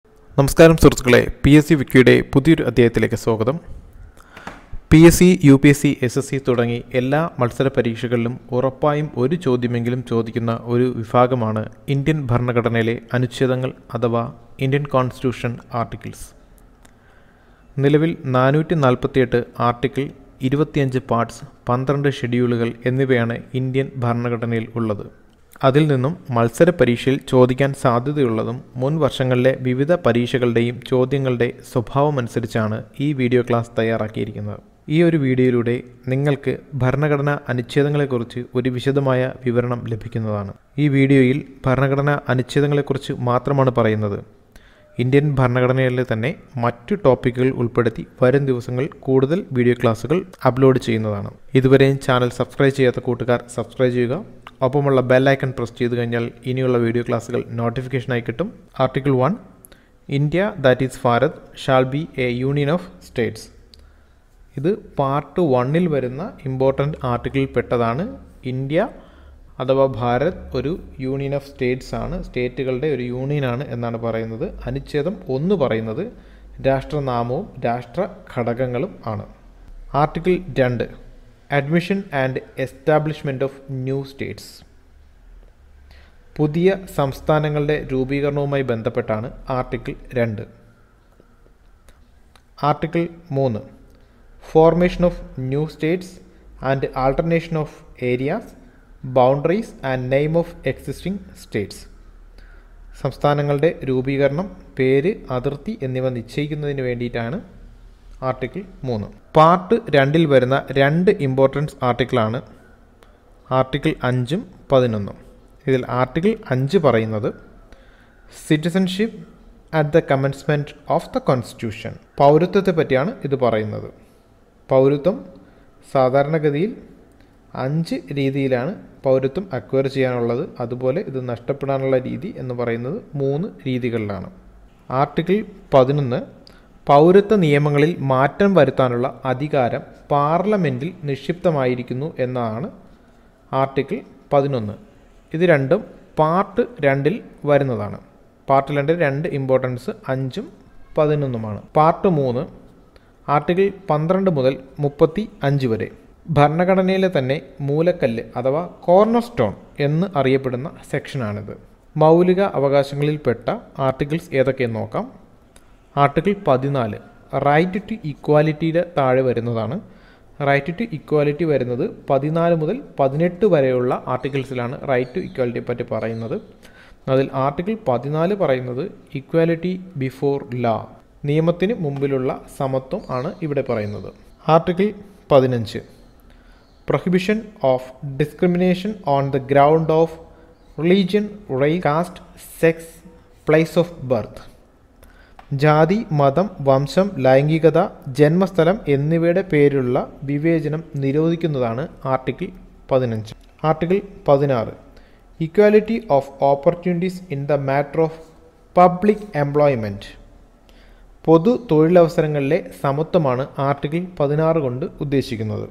നമസ്കാരം സുഹൃത്തുക്കളെ P S C വിക്കിയുടെ പുതിയൊരു അധ്യായത്തിലേക്ക് സ്വാഗതം P S C U P S C S S C തുടങ്ങി എല്ലാ മത്സര പരീക്ഷകളിലും ഉറപ്പായും ഒരു ചോദ്യമെങ്കിലും ചോദിക്കുന്ന ഒരു വിഭാഗമാണ് ഇന്ത്യൻ ഭരണഘടനയിലെ അനുച്ഛേദങ്ങൾ അഥവാ ഇന്ത്യൻ കോൺസ്റ്റിറ്റ്യൂഷൻ ആർട്ടിക്കിൾസ് നിലവിൽ നാനൂറ്റി നാൽപ്പത്തിയെട്ട് ആർട്ടിക്കിൾ ഇരുപത്തിയഞ്ച് പാർട്സ് പന്ത്രണ്ട് ഷെഡ്യൂളുകൾ എന്നിവയാണ് ഇന്ത്യൻ ഭരണഘടനയിൽ ഉള്ളത് അതിൽ നിന്നും മത്സര പരീക്ഷയിൽ ചോദിക്കാൻ സാധ്യതയുള്ളതും മുൻ വർഷങ്ങളിലെ വിവിധ പരീക്ഷകളുടെയും ചോദ്യങ്ങളുടെ സ്വഭാവമനുസരിച്ചാണ് ഈ വീഡിയോ ക്ലാസ് തയ്യാറാക്കിയിരിക്കുന്നത് ഈ ഒരു വീഡിയോയിലൂടെ നിങ്ങൾക്ക് ഭരണഘടനാ അനുച്ഛേദങ്ങളെക്കുറിച്ച് ഒരു വിശദമായ വിവരണം ലഭിക്കുന്നതാണ് ഈ വീഡിയോയിൽ ഭരണഘടനാ അനുച്ഛേദങ്ങളെക്കുറിച്ച് മാത്രമാണ് പറയുന്നത് ഇന്ത്യൻ ഭരണഘടനയിലെ തന്നെ മറ്റു ടോപ്പിക്കുകൾ ഉൾപ്പെടുത്തി വരും ദിവസങ്ങളിൽ കൂടുതൽ വീഡിയോ ക്ലാസ്സുകൾ അപ്ലോഡ് ചെയ്യുന്നതാണ് ഇതുവരെയും ചാനൽ സബ്സ്ക്രൈബ് ചെയ്യാത്ത കൂട്ടുകാർ സബ്സ്ക്രൈബ് ചെയ്യുക ഒപ്പമുള്ള ബെല്ലൈക്കൺ പ്രസ് ചെയ്ത് കഴിഞ്ഞാൽ ഇനിയുള്ള വീഡിയോ ക്ലാസ്സുകൾ നോട്ടിഫിക്കേഷനായി കിട്ടും article one India that is Bharat shall be a union of states ഇത് പാർട്ട് വണ്ണിൽ വരുന്ന ഇമ്പോർട്ടൻ്റ് ആർട്ടിക്കിളിൽ പെട്ടതാണ് ഇന്ത്യ അഥവാ ഭാരത് ഒരു യൂണിയൻ ഓഫ് സ്റ്റേറ്റ്സ് ആണ് സ്റ്റേറ്റുകളുടെ ഒരു യൂണിയനാണ് എന്നാണ് പറയുന്നത് അനുച്ഛേദം ഒന്ന് പറയുന്നത് രാഷ്ട്രനാമവും രാഷ്ട്ര ഘടകങ്ങളും ആണ് ആർട്ടിക്കിൾ രണ്ട് admission and establishment of new states പുതിയ സംസ്ഥാനങ്ങളുടെ രൂപീകരണവുമായി ബന്ധപ്പെട്ടാണ് ആർട്ടിക്കിൾ രണ്ട് ആർട്ടിക്കിൾ മൂന്ന് formation of new states and alteration of areas boundaries and name of existing states സംസ്ഥാനങ്ങളുടെ രൂപീകരണം പേര് അതിർത്തി എന്നിവ നിശ്ചയിക്കുന്നതിന് വേണ്ടിയിട്ടാണ് ആർട്ടിക്കിൾ മൂന്ന് പാർട്ട് രണ്ടിൽ വരുന്ന രണ്ട് ഇമ്പോർട്ടൻസ് ആർട്ടിക്കിളാണ് ആർട്ടിക്കിൾ അഞ്ചും പതിനൊന്നും ഇതിൽ ആർട്ടിക്കിൾ അഞ്ച് പറയുന്നത് citizenship at the commencement of the constitution പൗരത്വത്തെ പറ്റിയാണ് ഇത് പറയുന്നത് പൗരത്വം സാധാരണഗതിയിൽ അഞ്ച് രീതിയിലാണ് പൗരത്വം അക്വയർ ചെയ്യാനുള്ളത് അതുപോലെ ഇത് നഷ്ടപ്പെടാനുള്ള രീതി എന്ന് പറയുന്നത് മൂന്ന് രീതികളിലാണ് ആർട്ടിക്കിൾ പതിനൊന്ന് പൗരത്വ നിയമങ്ങളിൽ മാറ്റം വരുത്താനുള്ള അധികാരം പാർലമെൻറ്റിൽ നിക്ഷിപ്തമായിരിക്കുന്നു എന്നതാണ് ആർട്ടിക്കിൾ പതിനൊന്ന് ഇത് രണ്ടും പാർട്ട് രണ്ടിൽ വരുന്നതാണ് പാർട്ട് രണ്ടിൽ രണ്ട് ഇമ്പോർട്ടൻസ് അഞ്ചും പതിനൊന്നുമാണ് പാർട്ട് മൂന്ന് ആർട്ടിക്കിൾ പന്ത്രണ്ട് മുതൽ മുപ്പത്തി അഞ്ച് വരെ ഭരണഘടനയിലെ തന്നെ മൂലക്കല്ല് അഥവാ കോർണർ സ്റ്റോൺ എന്ന് അറിയപ്പെടുന്ന സെക്ഷനാണിത് മൗലിക അവകാശങ്ങളിൽപ്പെട്ട ആർട്ടിക്കിൾസ് ഏതൊക്കെയെന്ന് നോക്കാം ആർട്ടിക്കിൾ പതിനാല് റൈറ്റ് ടു ഇക്വാലിറ്റിയുടെ താഴെ വരുന്നതാണ് റൈറ്റ് ടു ഇക്വാലിറ്റി വരുന്നത് പതിനാല് മുതൽ പതിനെട്ട് വരെയുള്ള ആർട്ടിക്കിൾസിലാണ് റൈറ്റ് ടു ഇക്വാലിറ്റിയെ പറ്റി പറയുന്നത് അതിൽ ആർട്ടിക്കിൾ പതിനാല് പറയുന്നത് ഇക്വാലിറ്റി ബിഫോർ ലാ നിയമത്തിന് മുമ്പിലുള്ള സമത്വം ആണ് ഇവിടെ പറയുന്നത് ആർട്ടിക്കിൾ പതിനഞ്ച് prohibition of discrimination on the ground of religion race caste sex place of birth ജാതി മതം വംശം ലൈംഗികത ജന്മസ്ഥലം എന്നിവയുടെ പേരിലുള്ള വിവേചനം നിരോധിക്കുന്നതാണ് ആർട്ടിക്കിൾ പതിനഞ്ച് ആർട്ടിക്കിൾ പതിനാറ് equality of opportunities in the matter of public employment പൊതു തൊഴിലവസരങ്ങളിലെ സമത്വമാണ് ആർട്ടിക്കിൾ പതിനാറ് കൊണ്ട് ഉദ്ദേശിക്കുന്നത്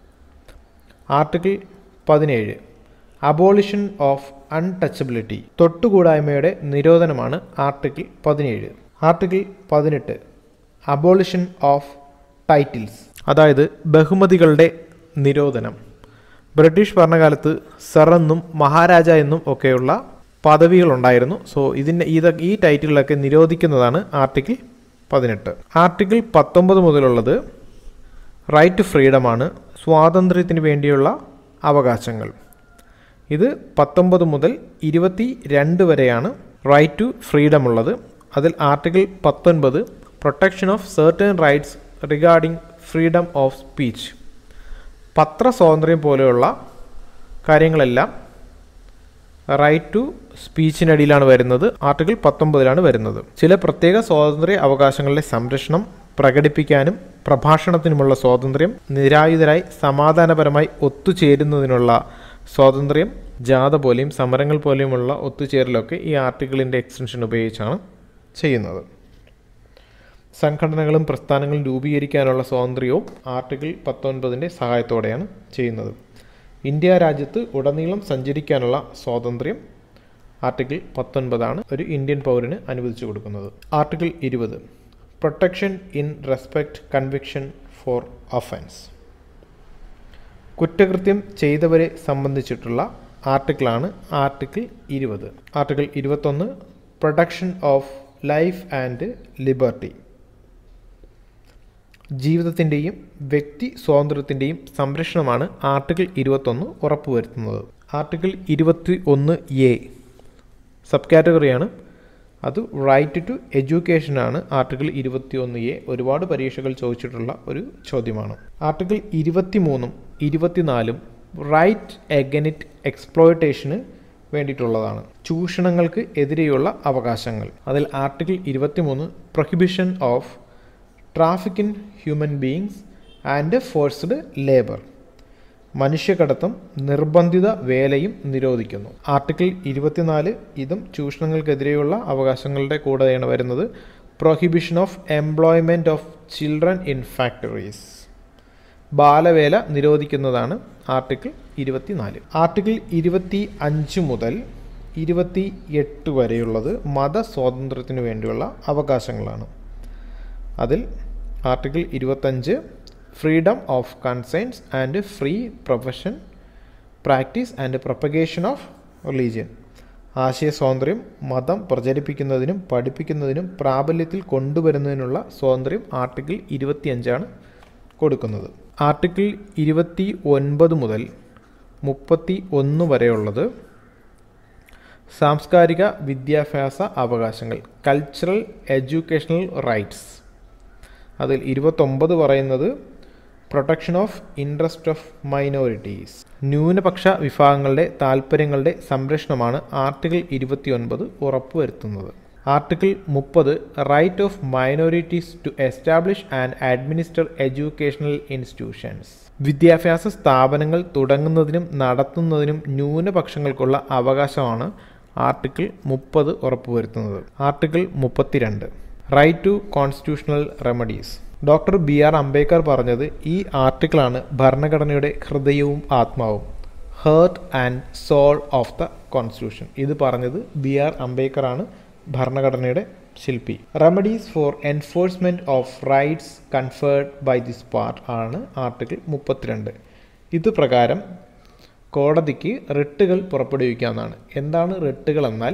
ആർട്ടിക്കിൾ പതിനേഴ് അബോളിഷൻ ഓഫ് അൺടച്ചബിലിറ്റി തൊട്ടുകൂടായ്മയുടെ നിരോധനമാണ് ആർട്ടിക്കിൾ പതിനേഴ് ആർട്ടിക്കിൾ പതിനെട്ട് അബോളിഷൻ ഓഫ് ടൈറ്റിൽസ് അതായത് ബഹുമതികളുടെ നിരോധനം ബ്രിട്ടീഷ് ഭരണകാലത്ത് സർ എന്നും മഹാരാജ എന്നും ഒക്കെയുള്ള പദവികളുണ്ടായിരുന്നു സോ ഇതിൻ്റെ ഇത് ഈ ടൈറ്റിലൊക്കെ നിരോധിക്കുന്നതാണ് ആർട്ടിക്കിൾ പതിനെട്ട് ആർട്ടിക്കിൾ പത്തൊമ്പത് മുതലുള്ളത് റൈറ്റ് ടു ഫ്രീഡമാണ് സ്വാതന്ത്ര്യത്തിന് വേണ്ടിയുള്ള അവകാശങ്ങൾ ഇത് പത്തൊമ്പത് മുതൽ ഇരുപത്തി രണ്ട് വരെയാണ് റൈറ്റ് ടു ഫ്രീഡം ഉള്ളത് അതിൽ ആർട്ടിക്കിൾ പത്തൊൻപത് protection of certain rights regarding freedom of speech പത്രസ്വാതന്ത്ര്യം പോലെയുള്ള കാര്യങ്ങളെല്ലാം റൈറ്റ് ടു സ്പീച്ചിനടിയിലാണ് വരുന്നത് ആർട്ടിക്കിൾ പത്തൊമ്പതിലാണ് വരുന്നത് ചില പ്രത്യേക സ്വാതന്ത്ര്യ അവകാശങ്ങളുടെ സംരക്ഷണം പ്രകടിപ്പിക്കാനും പ്രഭാഷണത്തിനുമുള്ള സ്വാതന്ത്ര്യം നിരായുധരായി സമാധാനപരമായി ഒത്തുചേരുന്നതിനുള്ള സ്വാതന്ത്ര്യം ജാഥ പോലെയും സമരങ്ങൾ പോലെയുമുള്ള ഒത്തുചേരലൊക്കെ ഈ ആർട്ടിക്കിളിൻ്റെ എക്സ്റ്റൻഷൻ ഉപയോഗിച്ചാണ് ചെയ്യുന്നത് സംഘടനകളും പ്രസ്ഥാനങ്ങളും രൂപീകരിക്കാനുള്ള സ്വാതന്ത്ര്യവും ആർട്ടിക്കിൾ പത്തൊൻപതിൻ്റെ സഹായത്തോടെയാണ് ചെയ്യുന്നത് ഇന്ത്യ രാജ്യത്ത് ഉടനീളം സഞ്ചരിക്കാനുള്ള സ്വാതന്ത്ര്യം ആർട്ടിക്കിൾ പത്തൊൻപതാണ് ഒരു ഇന്ത്യൻ പൗരന് അനുവദിച്ചു കൊടുക്കുന്നത് ആർട്ടിക്കിൾ ഇരുപത് protection in respect conviction for offence കുറ്റകൃത്യം ചെയ്തവരെ സംബന്ധിച്ചിട്ടുള്ള ആർട്ടിക്കിളാണ് ആർട്ടിക്കിൾ ഇരുപത് ആർട്ടിക്കിൾ ഇരുപത്തൊന്ന് protection of life and liberty ജീവിതത്തിൻ്റെയും വ്യക്തി സ്വാതന്ത്ര്യത്തിൻ്റെയും സംരക്ഷണമാണ് ആർട്ടിക്കിൾ ഇരുപത്തൊന്ന് ഉറപ്പുവരുത്തുന്നത് ആർട്ടിക്കിൾ ഇരുപത്തി ഒന്ന് എ സബ് കാറ്റഗറിയാണ് അത് റൈറ്റ് ടു എഡ്യൂക്കേഷനാണ് ആർട്ടിക്കിൾ ഇരുപത്തി ഒന്ന് എ ഒരുപാട് പരീക്ഷകൾ ചോദിച്ചിട്ടുള്ള ഒരു ചോദ്യമാണ് ആർട്ടിക്കിൾ ഇരുപത്തി മൂന്നും ഇരുപത്തിനാലും റൈറ്റ് എഗനിറ്റ് എക്സ്പ്ലോയിറ്റേഷന് വേണ്ടിയിട്ടുള്ളതാണ് ചൂഷണങ്ങൾക്ക് എതിരെയുള്ള അവകാശങ്ങൾ അതിൽ ആർട്ടിക്കിൾ ഇരുപത്തി മൂന്ന് prohibition of traffic in human beings and forced labour മനുഷ്യകടത്തം നിർബന്ധിത വേലയും നിരോധിക്കുന്നു ആർട്ടിക്കിൾ ഇരുപത്തിനാല് ഇതും ചൂഷണങ്ങൾക്കെതിരെയുള്ള അവകാശങ്ങളുടെ കൂടെയാണ് വരുന്നത് prohibition of employment of children in factories ബാലവേല നിരോധിക്കുന്നതാണ് ആർട്ടിക്കിൾ ഇരുപത്തിനാല് ആർട്ടിക്കിൾ ഇരുപത്തി അഞ്ച് മുതൽ ഇരുപത്തി എട്ട് വരെയുള്ളത് മതസ്വാതന്ത്ര്യത്തിനു വേണ്ടിയുള്ള അവകാശങ്ങളാണ് അതിൽ ആർട്ടിക്കിൾ ഇരുപത്തഞ്ച് freedom of conscience and free profession practice and propagation of religion ആശയ സ്വാതന്ത്ര്യം മതം പ്രചരിപ്പിക്കുന്നതിനും പഠിപ്പിക്കുന്നതിനും പ്രാബല്യത്തിൽ കൊണ്ടുവരുന്നതിനുള്ള സ്വാതന്ത്ര്യം ആർട്ടിക്കിൾ ഇരുപത്തിയഞ്ചാണ് കൊടുക്കുന്നത് ആർട്ടിക്കിൾ ഇരുപത്തി ഒൻപത് മുതൽ മുപ്പത്തി ഒന്ന് വരെയുള്ളത് സാംസ്കാരിക വിദ്യാഭ്യാസ അവകാശങ്ങൾ കൾച്ചറൽ എഡ്യൂക്കേഷണൽ റൈറ്റ്സ് അതിൽ ഇരുപത്തൊമ്പത് പറയുന്നത് protection of interest of minorities ന്യൂനപക്ഷ വിഭാഗങ്ങളുടെ താൽപ്പര്യങ്ങളുടെ സംരക്ഷണമാണ് ആർട്ടിക്കിൾ ഇരുപത്തിയൊൻപത് ഉറപ്പുവരുത്തുന്നത് ആർട്ടിക്കിൾ മുപ്പത് right of minorities to establish and administer educational institutions വിദ്യാഭ്യാസ സ്ഥാപനങ്ങൾ തുടങ്ങുന്നതിനും നടത്തുന്നതിനും ന്യൂനപക്ഷങ്ങൾക്കുള്ള അവകാശമാണ് ആർട്ടിക്കിൾ മുപ്പത് ഉറപ്പുവരുത്തുന്നത് ആർട്ടിക്കിൾ മുപ്പത്തിരണ്ട് right to constitutional remedies doctor B R Ambedkar പറഞ്ഞത് ഈ ആർട്ടിക്കിളാണ് ഭരണഘടനയുടെ ഹൃദയവും ആത്മാവും heart and soul of the constitution ഇത് പറഞ്ഞത് ബി ആർ അംബേദ്കർ ആണ് ഭരണഘടനയുടെ ശില്പി remedies for enforcement of rights conferred by this part ആണ് ആർട്ടിക്കിൾ മുപ്പത്തിരണ്ട് ഇത് പ്രകാരം കോടതിക്ക് റിട്ടുകൾ പുറപ്പെടുവിക്കാവുന്നതാണ് എന്താണ് റിട്ടുകൾ എന്നാൽ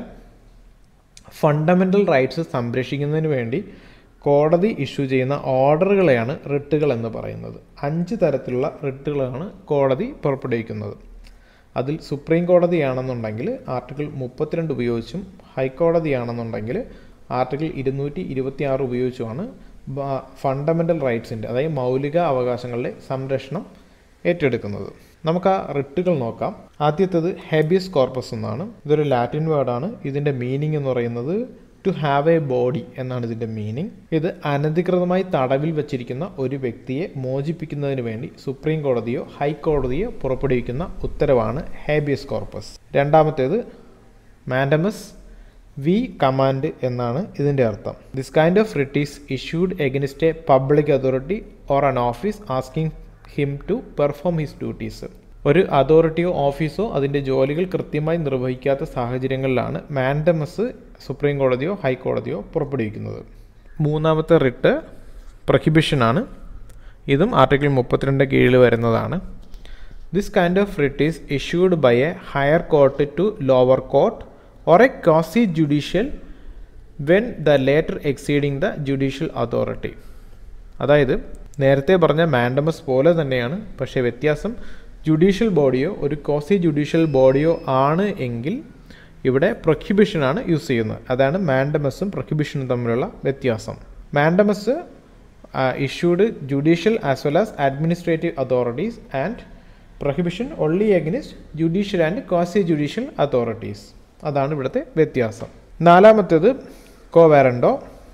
ഫണ്ടമെൻ്റൽ റൈറ്റ്സ് സംരക്ഷിക്കുന്നതിന് വേണ്ടി കോടതി ഇഷ്യൂ ചെയ്യുന്ന ഓർഡറുകളെയാണ് റിട്ടുകൾ എന്ന് പറയുന്നത് അഞ്ച് തരത്തിലുള്ള റിട്ടുകളാണ് കോടതി പുറപ്പെടുവിക്കുന്നത് അതിൽ സുപ്രീം കോടതിയാണെന്നുണ്ടെങ്കിൽ ആർട്ടിക്കിൾ മുപ്പത്തിരണ്ട് ഉപയോഗിച്ചും ഹൈക്കോടതിയാണെന്നുണ്ടെങ്കിൽ ആർട്ടിക്കിൾ ഇരുന്നൂറ്റി ഇരുപത്തി ആറ് ഉപയോഗിച്ചുമാണ് ഫണ്ടമെൻ്റൽ റൈറ്റ്സിൻ്റെ അതായത് മൗലിക അവകാശങ്ങളുടെ സംരക്ഷണം ഏറ്റെടുക്കുന്നത് നമുക്ക് ആ റിട്ടുകൾ നോക്കാം ആദ്യത്തേത് ഹെബിയസ് കോർപ്പസ് എന്നാണ് ഇതൊരു ലാറ്റിൻ വേർഡാണ് ഇതിൻ്റെ മീനിങ് എന്ന് പറയുന്നത് ടു ഹാവ് എ ബോഡി എന്നാണ് ഇതിൻ്റെ മീനിങ് ഇത് അനധികൃതമായി തടവിൽ വച്ചിരിക്കുന്ന ഒരു വ്യക്തിയെ മോചിപ്പിക്കുന്നതിന് വേണ്ടി സുപ്രീം കോടതിയോ ഹൈക്കോടതിയോ പുറപ്പെടുവിക്കുന്ന ഉത്തരവാണ് ഹേബിയസ് കോർപ്പസ് രണ്ടാമത്തേത് മാൻഡമസ് വി കമാൻഡ് എന്നാണ് ഇതിൻ്റെ അർത്ഥം this kind of writ is issued against a public authority or an office asking him to perform his duties ഒരു അതോറിറ്റിയോ ഓഫീസോ അതിൻ്റെ ജോലികൾ കൃത്യമായി നിർവഹിക്കാത്ത സാഹചര്യങ്ങളിലാണ് മാൻഡമസ് സുപ്രീം കോടതിയോ ഹൈക്കോടതിയോ പുറപ്പെടുവിക്കുന്നത് മൂന്നാമത്തെ റിട്ട് പ്രൊഹിബിഷനാണ് ഇതും ആർട്ടിക്കിൾ മുപ്പത്തിരണ്ട് കീഴിൽ വരുന്നതാണ് this kind of writ is issued by a higher court to lower court or a quasi judicial when the latter exceeding the judicial authority അതായത് നേരത്തെ പറഞ്ഞ മാൻഡമസ് പോലെ തന്നെയാണ് പക്ഷേ വ്യത്യാസം ജുഡീഷ്യൽ ബോഡിയോ ഒരു കോസി ജുഡീഷ്യൽ ബോഡിയോ ആണ് എങ്കിൽ ഇവിടെ പ്രൊഹിബിഷനാണ് യൂസ് ചെയ്യുന്നത് അതാണ് മാൻഡമസും പ്രൊഹിബിഷനും തമ്മിലുള്ള വ്യത്യാസം mandamus issued judicial as well as administrative authorities and prohibition only against judicial and quasi judicial authorities അതാണ് ഇവിടുത്തെ വ്യത്യാസം നാലാമത്തേത് quo warranto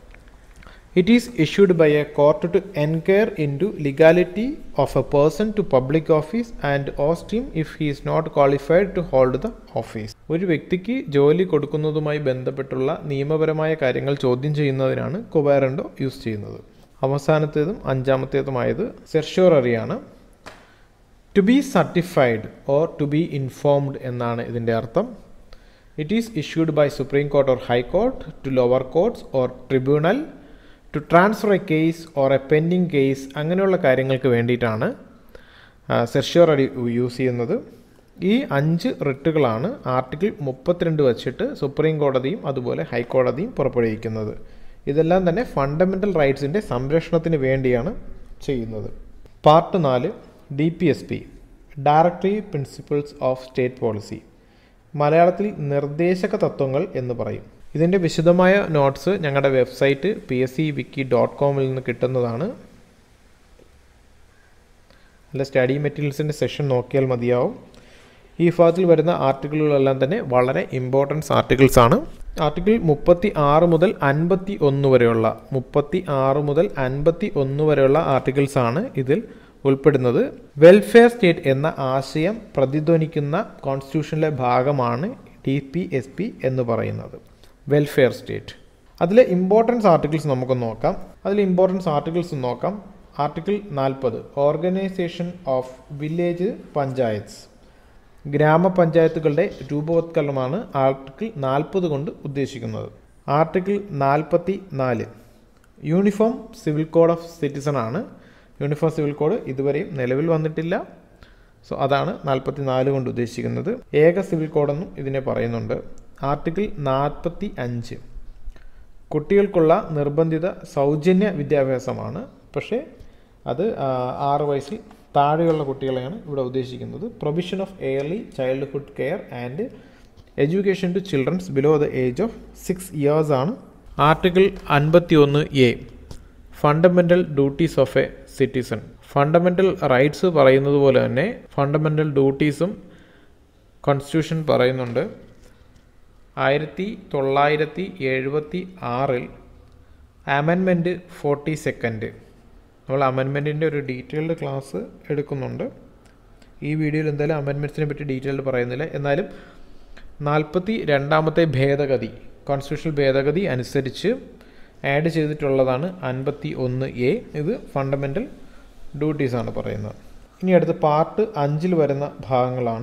it is issued by a court to enquire into legality of a person to public office and oust him if he is not qualified to hold the office ഒരു വ്യക്തിക്ക് ജോലി കൊടുക്കുന്നതുമായി ബന്ധപ്പെട്ടുള്ള നിയമപരമായ കാര്യങ്ങൾ ചോദ്യം ചെയ്യുന്നതിനാണ് കൊവാരൻഡോ യൂസ് ചെയ്യുന്നത് അവസാനത്തേതും അഞ്ചാമത്തേതുമായത് സെർഷ്യോററിയാണ് to be certified or to be informed എന്നാണ് ഇതിൻ്റെ അർത്ഥം it is issued by supreme court or high court to lower courts or tribunal to transfer a case or a pending case അങ്ങനെയുള്ള കാര്യങ്ങൾക്ക് വേണ്ടിയിട്ടാണ് സെർഷ്യോർ അടി യൂസ് ചെയ്യുന്നത് ഈ അഞ്ച് റിട്ടുകളാണ് ആർട്ടിക്കിൾ മുപ്പത്തിരണ്ട് വച്ചിട്ട് സുപ്രീം കോടതിയും അതുപോലെ ഹൈക്കോടതിയും പുറപ്പെടുവിക്കുന്നത് ഇതെല്ലാം തന്നെ ഫണ്ടമെൻ്റൽ റൈറ്റ്സിൻ്റെ സംരക്ഷണത്തിന് വേണ്ടിയാണ് ചെയ്യുന്നത് പാർട്ട് നാല് D P S P directive principles of state policy മലയാളത്തിൽ നിർദ്ദേശക തത്വങ്ങൾ എന്ന് പറയും ഇതിൻ്റെ വിശദമായ നോട്ട്സ് ഞങ്ങളുടെ website P S C wiki dot കോമിൽ നിന്ന് കിട്ടുന്നതാണ് അല്ല സ്റ്റഡി മെറ്റീരിയൽസിൻ്റെ സെഷൻ നോക്കിയാൽ മതിയാവും ഈ ഭാഗത്തിൽ വരുന്ന ആർട്ടിക്കിളുകളെല്ലാം തന്നെ വളരെ ഇമ്പോർട്ടൻസ് ആർട്ടിക്കിൾസ് ആണ് ആർട്ടിക്കിൾ മുപ്പത്തി ആറ് മുതൽ അൻപത്തി ഒന്ന് വരെയുള്ള മുപ്പത്തി ആറ് മുതൽ അൻപത്തി ഒന്ന് വരെയുള്ള ആർട്ടിക്കിൾസ് ആണ് ഇതിൽ ഉൾപ്പെടുന്നത് വെൽഫെയർ സ്റ്റേറ്റ് എന്ന ആശയം പ്രതിധ്വനിക്കുന്ന കോൺസ്റ്റിറ്റ്യൂഷനിലെ ഭാഗമാണ് ടി പി എസ് പി എന്ന് പറയുന്നത് വെൽഫെയർ സ്റ്റേറ്റ് അതിലെ ഇമ്പോർട്ടൻസ് ആർട്ടിക്കിൾസ് നമുക്ക് നോക്കാം അതിൽ ഇമ്പോർട്ടൻസ് ആർട്ടിക്കിൾസ് നോക്കാം ആർട്ടിക്കിൾ നാൽപ്പത് ഓർഗനൈസേഷൻ ഓഫ് വില്ലേജ് പഞ്ചായത്ത്സ് ഗ്രാമപഞ്ചായത്തുകളുടെ രൂപവത്കരണമാണ് ആർട്ടിക്കിൾ നാൽപ്പത് കൊണ്ട് ഉദ്ദേശിക്കുന്നത് ആർട്ടിക്കിൾ നാൽപ്പത്തി നാല് uniform civil code of citizen ആണ് യൂണിഫോം സിവിൽ കോഡ് ഇതുവരെയും നിലവിൽ വന്നിട്ടില്ല സോ അതാണ് നാൽപ്പത്തി നാല് കൊണ്ട് ഉദ്ദേശിക്കുന്നത് ഏക സിവിൽ കോഡെന്നും ഇതിനെ പറയുന്നുണ്ട് ആർട്ടിക്കിൾ നാൽപ്പത്തി അഞ്ച് കുട്ടികൾക്കുള്ള നിർബന്ധിത സൗജന്യ വിദ്യാഭ്യാസമാണ് പക്ഷേ അത് ആറ് വയസ്സിൽ താഴെയുള്ള കുട്ടികളെയാണ് ഇവിടെ ഉദ്ദേശിക്കുന്നത് provision of early childhood care and education to childrens below the age of six years ആണ് ആർട്ടിക്കിൾ അൻപത്തി ഒന്ന് A fundamental duties of a citizen fundamental rights പറയുന്നത് പോലെ തന്നെ ഫണ്ടമെൻ്റൽ ഡ്യൂട്ടീസും കോൺസ്റ്റിറ്റ്യൂഷൻ പറയുന്നുണ്ട് ആയിരത്തി തൊള്ളായിരത്തി എഴുപത്തി ആറിൽ അമെൻമെൻറ്റ് ഫോർട്ടി സെക്കൻഡ് നമ്മൾ അമെൻമെൻറ്റിൻ്റെ ഒരു ഡീറ്റെയിൽഡ് ക്ലാസ് എടുക്കുന്നുണ്ട് ഈ വീഡിയോയിൽ എന്തായാലും അമെൻമെൻറ്റ്സിനെ പറ്റി ഡീറ്റെയിൽഡ് പറയുന്നില്ല എന്നാലും നാൽപ്പത്തി രണ്ടാമത്തെ ഭേദഗതി കോൺസ്റ്റിറ്റ്യൂഷണൽ ഭേദഗതി അനുസരിച്ച് ആഡ് ചെയ്തിട്ടുള്ളതാണ് അൻപത്തി ഒന്ന് എ ഇത് ഫണ്ടമെൻ്റൽ ഡ്യൂട്ടീസാണ് പറയുന്നത് ഇനി അടുത്ത് പാർട്ട് അഞ്ചിൽ വരുന്ന ഭാഗങ്ങളാണ്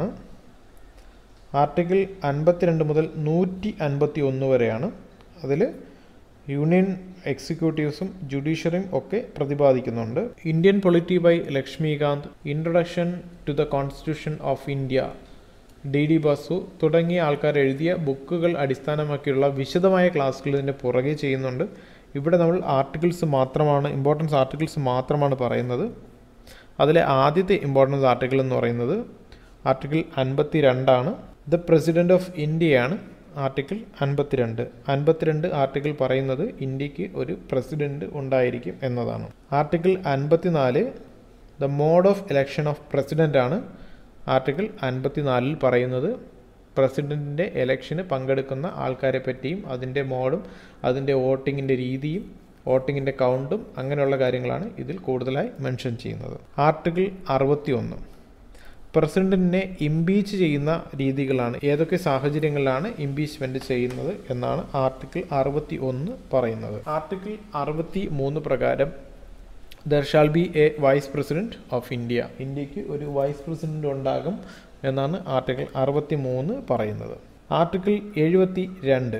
ആർട്ടിക്കിൾ അൻപത്തിരണ്ട് മുതൽ നൂറ്റി അൻപത്തി ഒന്ന് വരെയാണ് അതിൽ യൂണിയൻ എക്സിക്യൂട്ടീവ്സും ജുഡീഷ്യറിയും ഒക്കെ പ്രതിപാദിക്കുന്നുണ്ട് Indian polity by Laxmikanth introduction to the constitution of India D D Basu തുടങ്ങിയ ആൾക്കാർ എഴുതിയ ബുക്കുകൾ അടിസ്ഥാനമാക്കിയുള്ള വിശദമായ ക്ലാസ്സുകൾ ഇതിൻ്റെ പുറകെ ചെയ്യുന്നുണ്ട് ഇവിടെ നമ്മൾ ആർട്ടിക്കിൾസ് മാത്രമാണ് ഇമ്പോർട്ടൻസ് ആർട്ടിക്കിൾസ് മാത്രമാണ് പറയുന്നത് അതിലെ ആദ്യത്തെ ഇമ്പോർട്ടൻസ് ആർട്ടിക്കിൾ എന്ന് പറയുന്നത് ആർട്ടിക്കിൾ അൻപത്തി രണ്ടാണ് ദ പ്രസിഡൻ്റ് ഓഫ് ഇന്ത്യയാണ് ആർട്ടിക്കിൾ അൻപത്തിരണ്ട് അൻപത്തിരണ്ട് ആർട്ടിക്കിൾ പറയുന്നത് ഇന്ത്യക്ക് ഒരു പ്രസിഡന്റ് ഉണ്ടായിരിക്കും എന്നതാണ് ആർട്ടിക്കിൾ അൻപത്തിനാല് the mode of election of president ആണ് ആർട്ടിക്കിൾ അൻപത്തിനാലിൽ പറയുന്നത് പ്രസിഡന്റിൻ്റെ ഇലക്ഷന് പങ്കെടുക്കുന്ന ആൾക്കാരെ പറ്റിയും അതിൻ്റെ മോഡും അതിൻ്റെ വോട്ടിങ്ങിൻ്റെ രീതിയും വോട്ടിങ്ങിൻ്റെ കൗണ്ടും അങ്ങനെയുള്ള കാര്യങ്ങളാണ് ഇതിൽ കൂടുതലായി മെൻഷൻ ചെയ്യുന്നത് ആർട്ടിക്കിൾ അറുപത്തി ഒന്ന് പ്രസിഡന്റിനെ ഇംപീച്ച് ചെയ്യുന്ന രീതികളാണ് ഏതൊക്കെ സാഹചര്യങ്ങളിലാണ് ഇംപീച്ച്മെന്റ് ചെയ്യുന്നത് എന്നാണ് ആർട്ടിക്കിൾ അറുപത്തി ഒന്ന് പറയുന്നത് ആർട്ടിക്കിൾ അറുപത്തി മൂന്ന് പ്രകാരം there shall be a vice president of India ഇന്ത്യക്ക് ഒരു വൈസ് പ്രസിഡന്റ് ഉണ്ടാകും എന്നാണ് ആർട്ടിക്കിൾ അറുപത്തി മൂന്ന് പറയുന്നത് ആർട്ടിക്കിൾ എഴുപത്തി രണ്ട്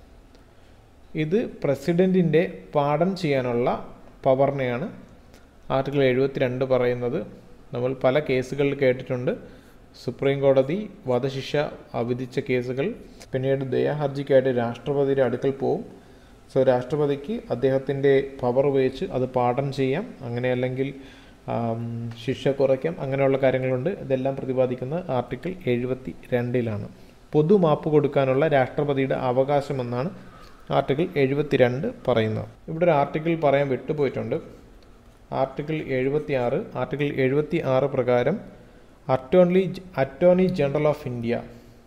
ഇത് പ്രസിഡന്റിൻ്റെ പാഠം ചെയ്യാനുള്ള പവറിനെയാണ് ആർട്ടിക്കിൾ എഴുപത്തി രണ്ട് പറയുന്നത് നമ്മൾ പല കേസുകളിൽ കേട്ടിട്ടുണ്ട് സുപ്രീം കോടതി വധശിക്ഷ വിധിച്ച കേസുകൾ പിന്നീട് ദയാഹർജിക്കായിട്ട് രാഷ്ട്രപതിയുടെ അടുക്കൽ പോവും സോ രാഷ്ട്രപതിക്ക് അദ്ദേഹത്തിൻ്റെ പവർ ഉപയോഗിച്ച് അത് പാഠം ചെയ്യാം അങ്ങനെ അല്ലെങ്കിൽ ശിക്ഷ കുറയ്ക്കാം അങ്ങനെയുള്ള കാര്യങ്ങളുണ്ട് ഇതെല്ലാം പ്രതിപാദിക്കുന്ന ആർട്ടിക്കിൾ എഴുപത്തി രണ്ടിലാണ് പൊതുമാപ്പ് കൊടുക്കാനുള്ള രാഷ്ട്രപതിയുടെ അവകാശമെന്നാണ് ആർട്ടിക്കിൾ എഴുപത്തിരണ്ട് പറയുന്നത് ഇവിടെ ഒരു ആർട്ടിക്കിൾ പറയാൻ വിട്ടുപോയിട്ടുണ്ട് ആർട്ടിക്കിൾ എഴുപത്തി ആറ് ആർട്ടിക്കിൾ എഴുപത്തി ആറ് പ്രകാരം attorney attorney general of India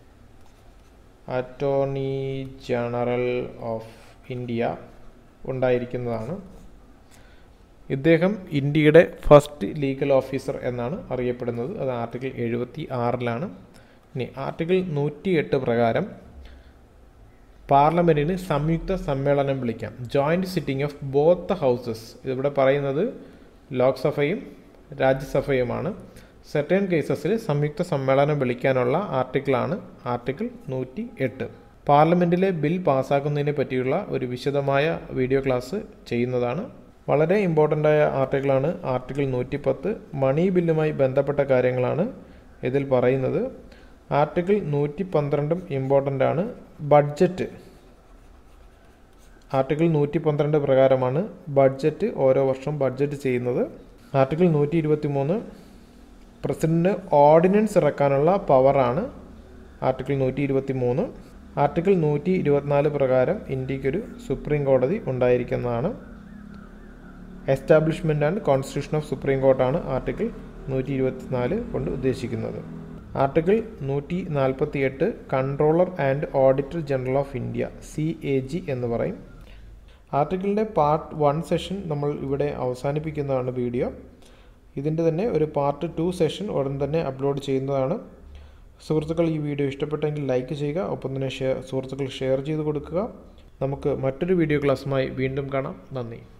attorney general of India ഉണ്ടായിരിക്കുന്നതാണ് ഇദ്ദേഹം ഇന്ത്യയുടെ ഫസ്റ്റ് ലീഗൽ ഓഫീസർ എന്നാണ് അറിയപ്പെടുന്നത് അത് ആർട്ടിക്കിൾ എഴുപത്തി ആറിലാണ് ഇനി ആർട്ടിക്കിൾ നൂറ്റി എട്ട് പ്രകാരം പാർലമെൻറ്റിന് സംയുക്ത സമ്മേളനം വിളിക്കാം joint sitting of both the houses ഇതിവിടെ പറയുന്നത് ലോക്സഭയും രാജ്യസഭയുമാണ് സെർട്ടേൺ കേസസിൽ സംയുക്ത സമ്മേളനം വിളിക്കാനുള്ള ആർട്ടിക്കിളാണ് ആർട്ടിക്കിൾ നൂറ്റി എട്ട് പാർലമെൻറ്റിലെ ബിൽ പാസ്സാക്കുന്നതിനെ പറ്റിയുള്ള ഒരു വിശദമായ വീഡിയോ ക്ലാസ് ചെയ്യുന്നതാണ് വളരെ ഇമ്പോർട്ടൻ്റ് ആയ ആർട്ടിക്കിളാണ് ആർട്ടിക്കിൾ നൂറ്റി പത്ത് മണി ബില്ലുമായി ബന്ധപ്പെട്ട കാര്യങ്ങളാണ് ഇതിൽ പറയുന്നത് ആർട്ടിക്കിൾ നൂറ്റി പന്ത്രണ്ടും ഇമ്പോർട്ടൻ്റ് ആണ് ബഡ്ജറ്റ് ആർട്ടിക്കിൾ നൂറ്റി പന്ത്രണ്ട് പ്രകാരമാണ് ബഡ്ജറ്റ് ഓരോ വർഷം ബഡ്ജറ്റ് ചെയ്യുന്നത് ആർട്ടിക്കിൾ നൂറ്റി ഇരുപത്തി മൂന്ന് പ്രസിഡന്റ് ഓർഡിനൻസ് ഇറക്കാനുള്ള പവറാണ് ആർട്ടിക്കിൾ നൂറ്റി ഇരുപത്തി മൂന്ന് ആർട്ടിക്കിൾ നൂറ്റി ഇരുപത്തിനാല് പ്രകാരം ഇന്ത്യക്കൊരു സുപ്രീം കോടതി ഉണ്ടായിരിക്കുന്നതാണ് establishment and constitution of supreme കോർട്ടാണ് ആർട്ടിക്കിൾ നൂറ്റി ഇരുപത്തിനാല് കൊണ്ട് ഉദ്ദേശിക്കുന്നത് ആർട്ടിക്കിൾ നൂറ്റി നാൽപ്പത്തി എട്ട് controller and auditor general of India C A G എന്ന് പറയും ആർട്ടിക്കിളിൻ്റെ പാർട്ട് വൺ സെഷൻ നമ്മൾ ഇവിടെ അവസാനിപ്പിക്കുന്നതാണ് വീഡിയോ ഇതിൻ്റെ തന്നെ ഒരു പാർട്ട് ടു സെഷൻ ഉടൻ തന്നെ അപ്ലോഡ് ചെയ്യുന്നതാണ് സുഹൃത്തുക്കൾ ഈ വീഡിയോ ഇഷ്ടപ്പെട്ടെങ്കിൽ ലൈക്ക് ചെയ്യുക ഒപ്പം തന്നെ ഷെയർ സുഹൃത്തുക്കൾ ഷെയർ ചെയ്ത് കൊടുക്കുക നമുക്ക് മറ്റൊരു വീഡിയോ ക്ലാസ്സുമായി വീണ്ടും കാണാം നന്ദി